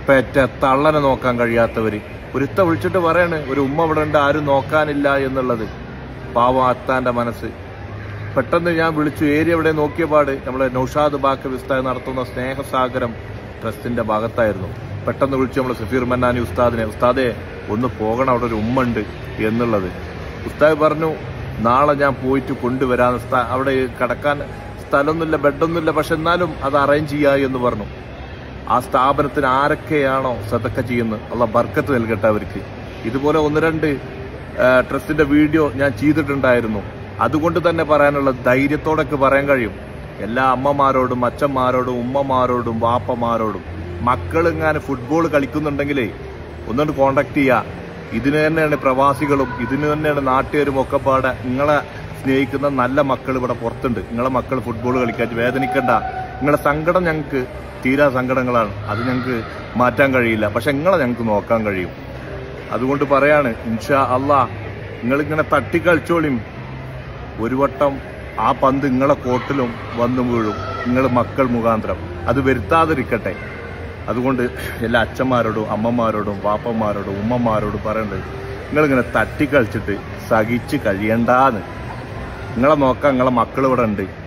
പെറ്റ തള്ളനെ നോക്കാൻ കഴിയാത്തവര് ഒരുത്ത വിളിച്ചിട്ട് പറയാണ് ഒരു ഉമ്മ ഇവിടെ ഉണ്ട് ആരും നോക്കാനില്ല എന്നുള്ളത് പാവം അത്താന്റെ മനസ്സ് പെട്ടെന്ന് ഞാൻ വിളിച്ചു ഏരിയ എവിടെ നോക്കിയ പാട് നമ്മളെ നൌഷാദ് ബാക്ക് വിസ്തായ നടത്തുന്ന സ്നേഹസാഗരം ട്രസ്റ്റിന്റെ ഭാഗത്തായിരുന്നു പെട്ടെന്ന് വിളിച്ചു നമ്മൾ സഫീർ മന്നാനി ഉസ്താദിനെ ഉസ്താദെ ഒന്ന് പോകണം അവിടെ ഒരു ഉമ്മ ഉണ്ട് എന്നുള്ളത് ഉസ്താദ് പറഞ്ഞു നാളെ ഞാൻ പോയിട്ട് കൊണ്ടുവരാൻ സ്ഥ- അവിടെ കിടക്കാൻ സ്ഥലമൊന്നുമില്ല ബെഡൊന്നുമില്ല പക്ഷെ എന്നാലും അത് അറേഞ്ച് ചെയ്യുക എന്ന് പറഞ്ഞു ആ സ്ഥാപനത്തിന് ആരൊക്കെയാണോ സതക്ക ചെയ്യുന്നത് അല്ല ബർക്കത്ത് നൽകട്ടെ അവർക്ക് ഇതുപോലെ ഒന്ന് രണ്ട് ആ, ട്രസ്റ്റിന്റെ വീഡിയോ ഞാൻ ചെയ്തിട്ടുണ്ടായിരുന്നു അതുകൊണ്ട് തന്നെ പറയാനുള്ള ധൈര്യത്തോടൊക്കെ പറയാൻ കഴിയും എല്ലാ അമ്മമാരോടും അച്ഛന്മാരോടും ഉമ്മമാരോടും വാപ്പമാരോടും മക്കൾ ഇങ്ങനെ ഫുട്ബോൾ കളിക്കുന്നുണ്ടെങ്കിലേ ഒന്നുകൊണ്ട് കോണ്ടാക്ട് ചെയ്യുക ഇതിന് തന്നെയാണ് പ്രവാസികളും ഇതിന് തന്നെയാണ് നാട്ടുകാരും ഒക്കെ പാടെ നിങ്ങളെ സ്നേഹിക്കുന്ന നല്ല മക്കൾ ഇവിടെ പുറത്തുണ്ട് നിങ്ങളെ മക്കൾ ഫുട്ബോൾ കളിക്കാൻ വേദനിക്കണ്ട നിങ്ങളെ സങ്കടം ഞങ്ങൾക്ക് തീരാ സങ്കടങ്ങളാണ് അത് ഞങ്ങൾക്ക് മാറ്റാൻ കഴിയില്ല പക്ഷെ നിങ്ങളെ ഞങ്ങൾക്ക് നോക്കാൻ കഴിയും അതുകൊണ്ട് പറയാണ് ഇൻഷാ അള്ളാ നിങ്ങളിങ്ങനെ തട്ടിക്കളിച്ചോളിയും ഒരു വട്ടം ആ പന്ത് നിങ്ങളെ കോട്ടിലും വന്നു വീഴും നിങ്ങൾ മക്കൾ മുഖാന്തരം അത് വരുത്താതിരിക്കട്ടെ അതുകൊണ്ട് എല്ലാ അച്ഛന്മാരോടും അമ്മമാരോടും വാപ്പന്മാരോടും ഉമ്മമാരോടും പറയേണ്ടത് നിങ്ങളിങ്ങനെ തട്ടിക്കളിച്ചിട്ട് സഹിച്ച് കഴിയണ്ടാന്ന് നിങ്ങളെ നോക്കാൻ നിങ്ങളെ മക്കൾ ഇവിടെ ഉണ്ട്